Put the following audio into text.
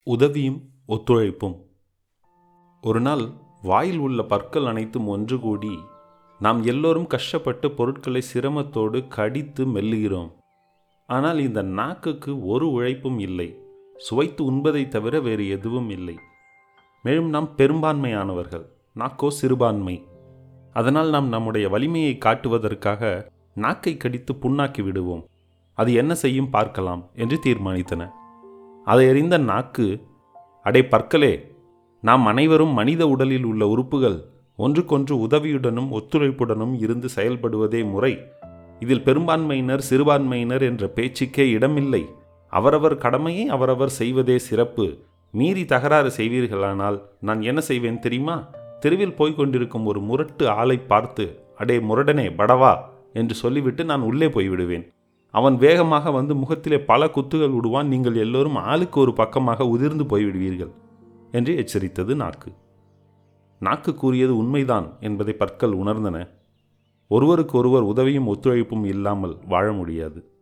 உதவியும் ஒத்துழைப்பும் ஒரு நாள் வாயில் உள்ள பற்கள் அனைத்தும் ஒன்று கூடி நாம் எல்லோரும் கஷ்டப்பட்டு பொருட்களை சிரமத்தோடு கடித்து மெல்லுகிறோம் ஆனால் இந்த நாக்குக்கு ஒரு உழைப்பும் இல்லை சுவைத்து உண்பதை தவிர வேறு எதுவும் இல்லை மேலும் நாம் பெரும்பான்மையானவர்கள் நாக்கோ சிறுபான்மை அதனால் நாம் நம்முடைய வலிமையை காட்டுவதற்காக நாக்கை கடித்து புண்ணாக்கி விடுவோம் அது என்ன செய்யும் பார்க்கலாம் என்று தீர்மானித்தன அதை அறிந்த நாக்கு அடே பற்களே நாம் அனைவரும் மனித உடலில் உள்ள உறுப்புகள் ஒன்றுக்கொன்று உதவியுடனும் ஒத்துழைப்புடனும் இருந்து செயல்படுவதே முறை இதில் பெரும்பான்மையினர் சிறுபான்மையினர் என்ற பேச்சுக்கே இடமில்லை அவரவர் கடமையை அவரவர் செய்வதே சிறப்பு மீறி தகராறு செய்வீர்களானால் நான் என்ன செய்வேன் தெரியுமா தெருவில் போய்க் கொண்டிருக்கும் ஒரு முரட்டு ஆளை பார்த்து அடே முரடனே படவா என்று சொல்லிவிட்டு நான் உள்ளே போய்விடுவேன் அவன் வேகமாக வந்து முகத்திலே பல குத்துகள் விடுவான் நீங்கள் எல்லோரும் ஆளுக்கு ஒரு பக்கமாக உதிர்ந்து போய்விடுவீர்கள் என்று எச்சரித்தது நாக்கு நாக்கு கூறியது உண்மைதான் என்பதை பற்கள் உணர்ந்தன ஒருவருக்கு ஒருவர் உதவியும் ஒத்துழைப்பும் இல்லாமல் வாழ முடியாது